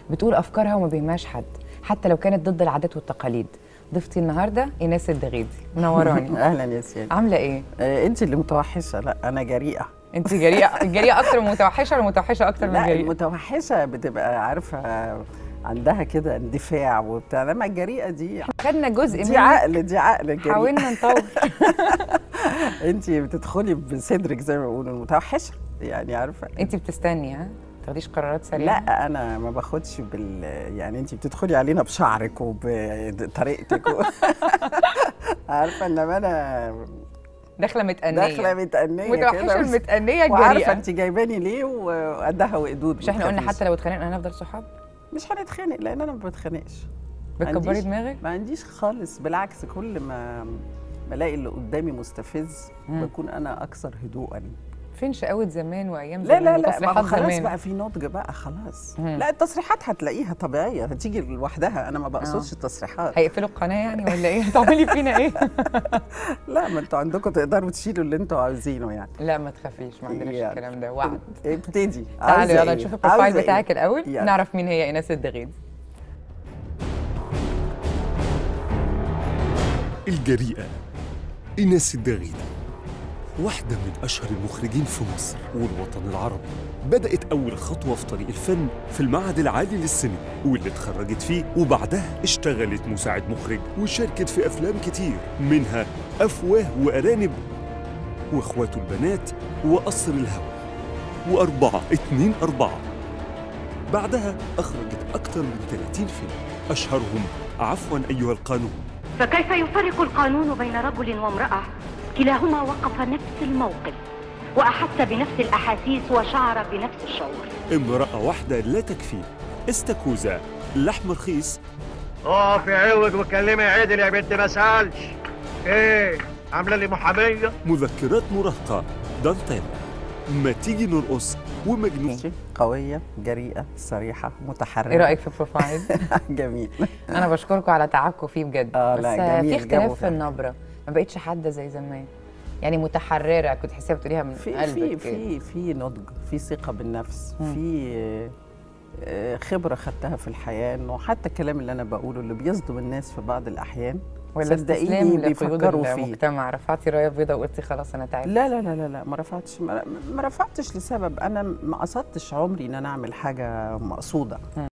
بتقول افكارها وما بيهمهاش حد حتى لو كانت ضد العادات والتقاليد ضيفتي النهارده ايناس الدغيدي منوراني اهلا يا سيدي عامله ايه آه انت اللي متوحشه لا انا جريئه انت جريئه جريئه اكتر من متوحشه ولا متوحشه اكتر من لا جريئه المتوحشه بتبقى عارفه عندها كده اندفاع وبتاع لما الجريئه دي خدنا جزء دي منك عقل دي عقل الجريئه حاولنا نطور انت بتدخلي بصدرك زي ما بيقولوا المتوحشه يعني عارفه انت بتستني ها تاخديش قرارات سريعه لا انا ما باخدش بال يعني انت بتدخلي علينا بشعرك وبطريقتك و... عارفه انما انا داخله متأنية داخله متأنية متوحشه كده المتأنية وعارفه الجريئه انت جايباني ليه وقدها وقدود مش احنا قلنا متخافيش. حتى لو اتخانقنا هنفضل صحاب مش هنتخانق لان انا ما بتخانقش ما بتكبري عنديش- دماغك ما عنديش خالص بالعكس كل ما بلاقي اللي قدامي مستفز مم. بكون انا اكثر هدوءا فين شقاوة زمان وايام لا زمان لا لا ما هو وتصريحات خلاص زمان بقى في نضج بقى خلاص مم. لا التصريحات هتلاقيها طبيعيه هتيجي لوحدها انا ما بقصدش التصريحات هيقفلوا القناه يعني ولا ايه هتعملي فينا ايه لا ما انتوا عندكم تقدروا تشيلوا اللي انتوا عاوزينه يعني لا ما تخافيش ما عندناش يعني. الكلام ده وعد ابتدي تعالوا عاوزة يلا إيه؟ نشوف البروفايل عاوزة بتاعك إيه؟ الاول يلا. نعرف مين هي ايناس الدغيدي الجريئة إيناس الدغيدي واحدة من أشهر المخرجين في مصر والوطن العربي بدأت أول خطوة في طريق الفن في المعهد العالي للسينما واللي اتخرجت فيه وبعدها اشتغلت مساعد مخرج وشاركت في أفلام كتير منها أفواه وأرانب وإخواته البنات وقصر الهوى وأربعة اتنين أربعة بعدها أخرجت أكتر من 30 فيلم أشهرهم عفوا أيها القانون فكيف يفرق القانون بين رجل وامرأة كلاهما وقف نفس الموقف وأحس بنفس الأحاسيس وشعر بنفس الشعور امرأة واحدة لا تكفي استاكوزا لحم رخيص اقفي عوج وكلمي عدل يا بنت ما سالش ايه عامله لي محاميه مذكرات مراهقة دانتيلا ما تيجي نرقص ومجنون ماشي قويه جريئه صريحه متحرره ايه رايك في البروفايل جميل انا بشكركم على تعبكم فيه بجد آه، بس لا، في جميل، اختلاف جابوا في فعلا. النبره ما بقتش حاده زي زمان يعني متحرره كنت تحسيها بتقوليها من في قلبك في كده. في في نضج في ثقه بالنفس مم. في آه، خبره خدتها في الحياه انه حتى الكلام اللي انا بقوله اللي بيصدم الناس في بعض الاحيان ولا صدقيني استسلام لقيود بيفكروا فيه. المجتمع رفعتي رايه بيضاء وقلتي خلاص انا تعبت لا لا لا لا لا ما رفعتش ما ما رفعتش لسبب انا ما قصدتش عمري ان انا اعمل حاجه مقصوده